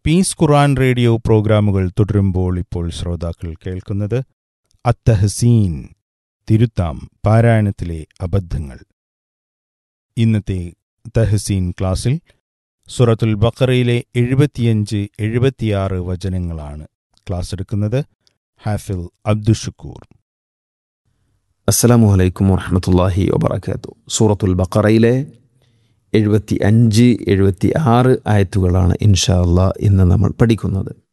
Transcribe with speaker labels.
Speaker 1: piece ഖുറാൻ radio പ്രോഗ്രാമുകൾ തുടരുമ്പോൾ ഇപ്പോൾ ശ്രോതാക്കൾ കേൾക്കുന്നത് അത്തഹസീൻ തിരുത്താം പാരായണത്തിലെ അബദ്ധങ്ങൾ ഇന്നത്തെ തഹസീൻ ക്ലാസ്സിൽ സുറത്തുൽ ബക്കറയിലെ എഴുപത്തിയഞ്ച് എഴുപത്തിയാറ് വചനങ്ങളാണ് ക്ലാസ് എടുക്കുന്നത് ഹാഫിൽ അബ്ദുഷക്കൂർ
Speaker 2: അസ്സലാമു അലൈക്കും വറഹമത്തല്ലാഹി വബർക്കാത്തു സൂറത്തുൽ ബക്കറയിലെ എഴുപത്തി അഞ്ച് എഴുപത്തി ആറ് ആയത്തുകളാണ് ഇൻഷാ അള്ളാ ഇന്ന് നമ്മൾ പഠിക്കുന്നത്